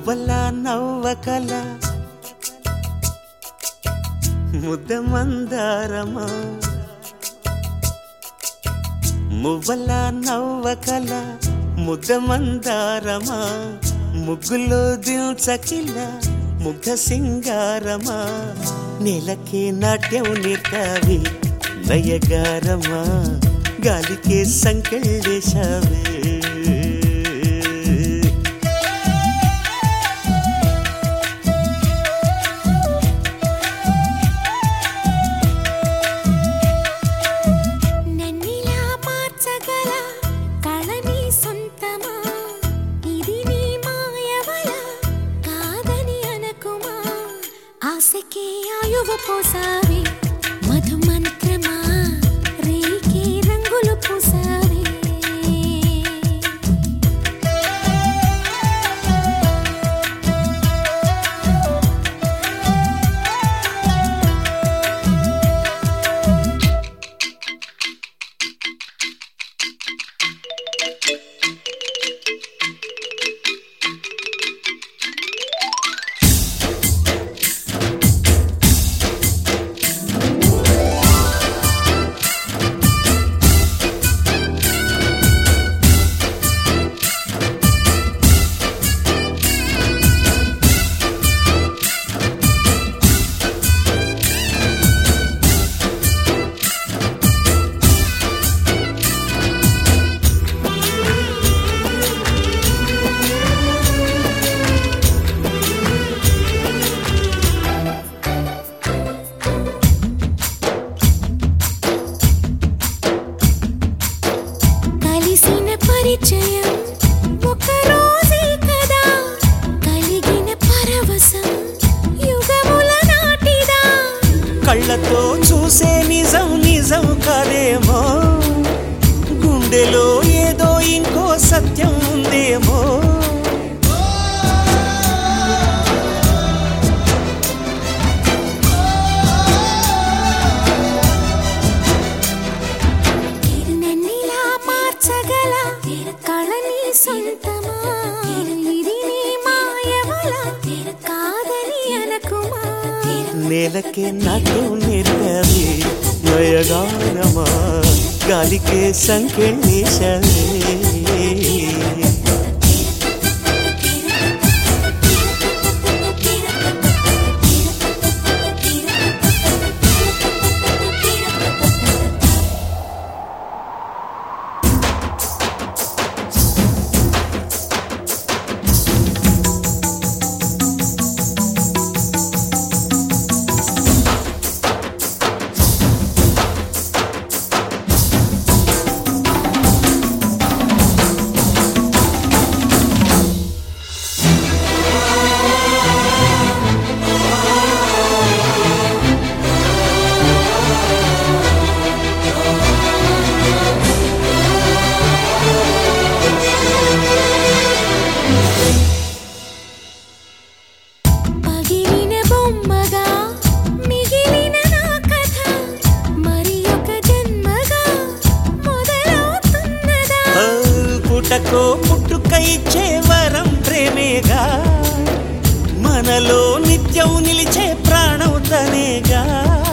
మువ్వల నవ్వకల ముద్ద మందారమా మువ్వల నవ్వకల ముద్ద మందారమా ముగ్గులో దిల్చకిల ముగ్ధ సింగారమా నెలకే నాట్యం నేర్తావి నయగారమా గాలికే సంకెళ్ళేశావే నన్నిలా మార్చగల కళ నీ సొంతమా ఇది నీ మాయవల కాదని అనకుమా ఆశకే ఆయువు పోసావి మధు మంత్రమా రేకే రంగులు పూసావి కలిసిన పరిచయం ఒక రోజే కదా కలిగిన పరవశం యుగముల నాటిదా కళ్ళతో చూసే నిజం నిజం కాదేమో గుండెలో ఏదో ఇంకో సత్యం ఉందేమో నన్నిలా మార్చగల కళని సొంతమా ఇది నీ మాయవల కాదని అనకుమా నేలకే నాట్యం నేర్పావి నయగానమా గాలికే సంకెళ్ళేశావే పగిలిన బొమ్మగా మిగిలిన నా కథ మరి ఒక జన్మగా మొదలవుతున్నదా ఆ, పుటకో పుట్టుక ఇచ్చే వరం ప్రేమేగా మనలో నిత్యం నిలిచే ప్రాణం తనేగా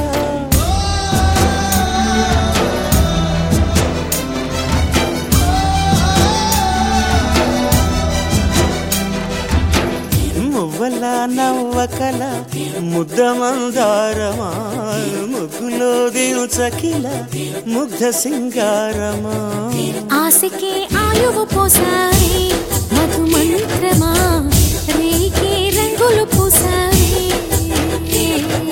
మువ్వల నవ్వకల ముద్ద మందారమా ముగ్గులో దిల్చకిల ముగ్ధ సింగారమా ఆశకే ఆయువు పోసారి మధు మంత్రమా రేకే రంగులు పూసారి